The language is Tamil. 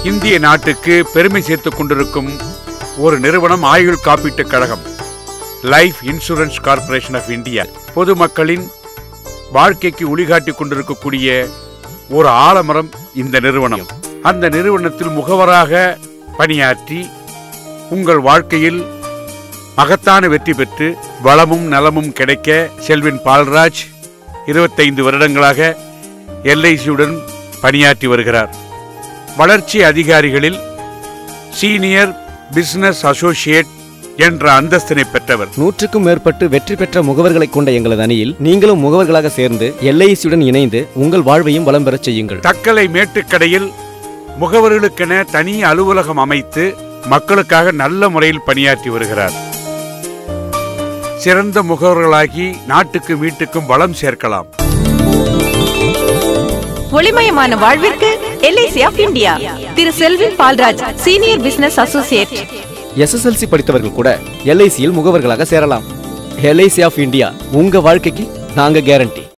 இந்திய நாட்டுக்கு பெருமை சேர்த்துக் கொண்டிருக்கும் ஒரு நிறுவனம் ஆயுள் காப்பீட்டுக் கழகம் life insurance corporation of India பொதுமக்களின் வாழ்க்கைக்கு ஒளிகாட்டிக் கொண்டிருக்கக்கூடிய ஒரு ஆலமரம் இந்த நிறுவனம் அந்த நிறுவனத்தில் முகவராக பணியாற்றி உங்கள் வாழ்க்கையில் மகத்தான வெற்றி பெற்று வளமும் நலமும் கிடைக்க செல்வின் பால்ராஜ் இருபத்தைந்து வருடங்களாக எல்ஐசியுடன் பணியாற்றி வருகிறார் வளர்ச்சி அதிகாரிகளில் சீனியர் பிசினஸ் அசோசியேட் என்ற அந்தஸ்தினை பெற்றவர் நூற்றுக்கும் மேற்பட்டு வெற்றி பெற்ற முகவர்களை கொண்ட எங்களது அணியில் நீங்களும் முகவர்களாக சேர்ந்து எல்ஐசியுடன் இணைந்து உங்கள் வாழ்வையும் வளம் பெறச் செய்யுங்கள் தக்கலை மேட்டுக்கடையில் முகவர்களுக்கென தனி அலுவலகம் அமைத்து மக்களுக்காக நல்ல முறையில் பணியாற்றி வருகிறார் சிறந்த முகவர்களாகி நாட்டுக்கும் வீட்டுக்கும் வளம் சேர்க்கலாம் ஒளிமயமான வாழ்விற்கு எல்ஐசி ஆஃப் இந்தியா திரு Selvin Paulraj senior business associate SSLC படித்தவர்கள் கூட எல்ஐசியில் முகவர்களாக சேரலாம் எல்ஐசி ஆஃப் இந்தியா உங்க வாழ்க்கைக்கு நாங்க கேரண்டி